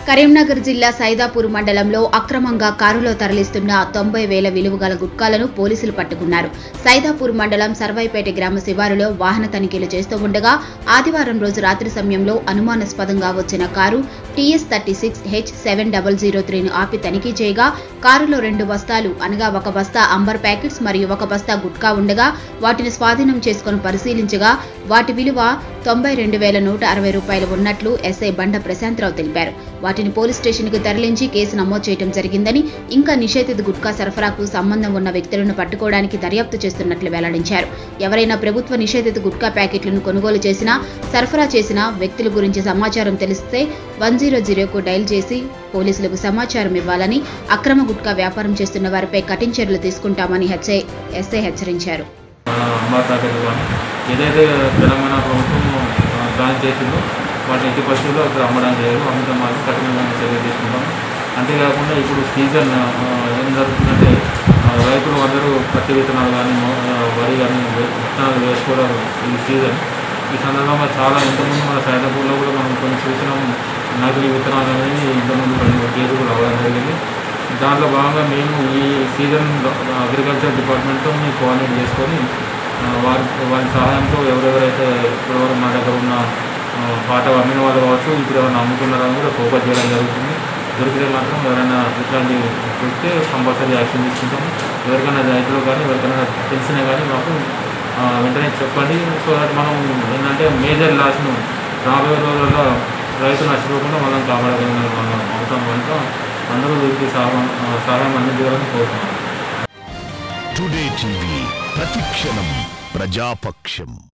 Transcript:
కరీంనగర్ జిల్లా సైదాపూర్ మండలంలో అక్రమంగా కారులో తరలిస్తున్న తొంభై వేల విలువ గల గుట్కాలను పోలీసులు పట్టుకున్నారు సైదాపూర్ మండలం సర్వైపేట గ్రామ శివారులో వాహన తనిఖీలు చేస్తూ ఉండగా ఆదివారం రోజు రాత్రి సమయంలో అనుమానాస్పదంగా వచ్చిన car TS thirty six H seven double zero త్రీను ఆపి తనిఖీ చేయగా కారులో రెండు బస్తాలు అనగా ఒక బస్తా అంబర్ ప్యాకెట్స్ మరియు ఒక బస్తా గుట్కా ఉండగా వాటిని స్వాధీనం చేసుకుని పరిశీలించగా వాటి విలువ తొంభై రెండు వేల నూట అరవై రూపాయలు ఉన్నట్లు ఎస్ఐ బండ ప్రశాంతరావు తెలిపారు వాటిని పోలీస్ స్టేషన్కు తరలించి కేసు నమోదు చేయడం జరిగిందని ఇంకా నిషేధిత గుట్కా సరఫరాకు సంబంధం ఉన్న వ్యక్తులను పట్టుకోవడానికి దర్యాప్తు చేస్తున్నట్లు వెల్లడించారు ఎవరైనా ప్రభుత్వ నిషేధిత గుట్కా ప్యాకెట్లను కొనుగోలు చేసినా సరఫరా చేసిన వ్యక్తుల గురించి సమాచారం తెలిస్తే వన్ జీరో జీరోకు డయల్ చేసి పోలీసులకు సమాచారం ఇవ్వాలని అక్రమ గుట్కా వ్యాపారం చేస్తున్న వారిపై కఠిన చర్యలు తీసుకుంటామని హెచ్ఐ ఎస్ఐ హెచ్చరించారు అంబార్ ప్యాకెట్ కానీ ఏదైతే తెలంగాణ ప్రభుత్వం ఆ, ప్లాన్ చేసిందో వాటిని ఎట్టి పరిస్థితుల్లో అక్కడ అమ్మడానికి లేదు అమ్మటం మాత్రం కఠినమైన చర్య తీసుకుంటాం అంతేకాకుండా ఇప్పుడు సీజన్ ఆ, ఏం జరుగుతుందంటే ఆ, రైతులు అందరూ పత్తి విత్తనాలు కానీ మొ- ఆ, వరి కానీ వే- విత్తనాలు వేసుకోవడం ఈ సీజన్ ఈ సందర్భంగా చాలా ఇంతకుముందు మన సైదాపూర్లో కూడా మనం కొన్ని చూసినాం నకిలీ విత్తనాలు అనేది ఇంతకుముందు రెండు మూడు కేసులు రావడం జరిగింది దాంట్లో భాగంగా మేము ఈ సీజన్ అగ్రికల్చర్ డిపార్ట్మెంట్తో మేము కోఆర్డినేట్ చేసుకొని ఆ, వారి వారి సహాయంతో ఎవరెవరైతే ఇప్పటివరకు మా దగ్గర ఉన్న ఆ, పాట అమ్మిన వాళ్ళు కావచ్చు ఇప్పుడు ఎవరైనా అమ్ముతున్నారని కూడా ఫోకస్ చేయడం జరుగుతుంది దొరికితే మాత్రం ఎవరైనా ఇట్లాంటి దొరికితే కంపల్సరీ యాక్షన్ తీసుకుంటాం ఎవరికైనా రైతులు కానీ ఎవరికైనా తెలిసినా కానీ మాకు ఆ, వెంటనే చెప్పండి సో దట్ మనం ఏంటంటే మేజర్ లాస్ను రాబోయే రోజుల్లో రైతు నష్టపోకుండా మనం కాపాడగలిగిన మనం అవుతాం కనుక అందరూ వీరికి సహాయం సహాయం అందించాలని కోరుతున్నాం టుడే టీవీ ప్రతిక్షణం ప్రజాపక్షం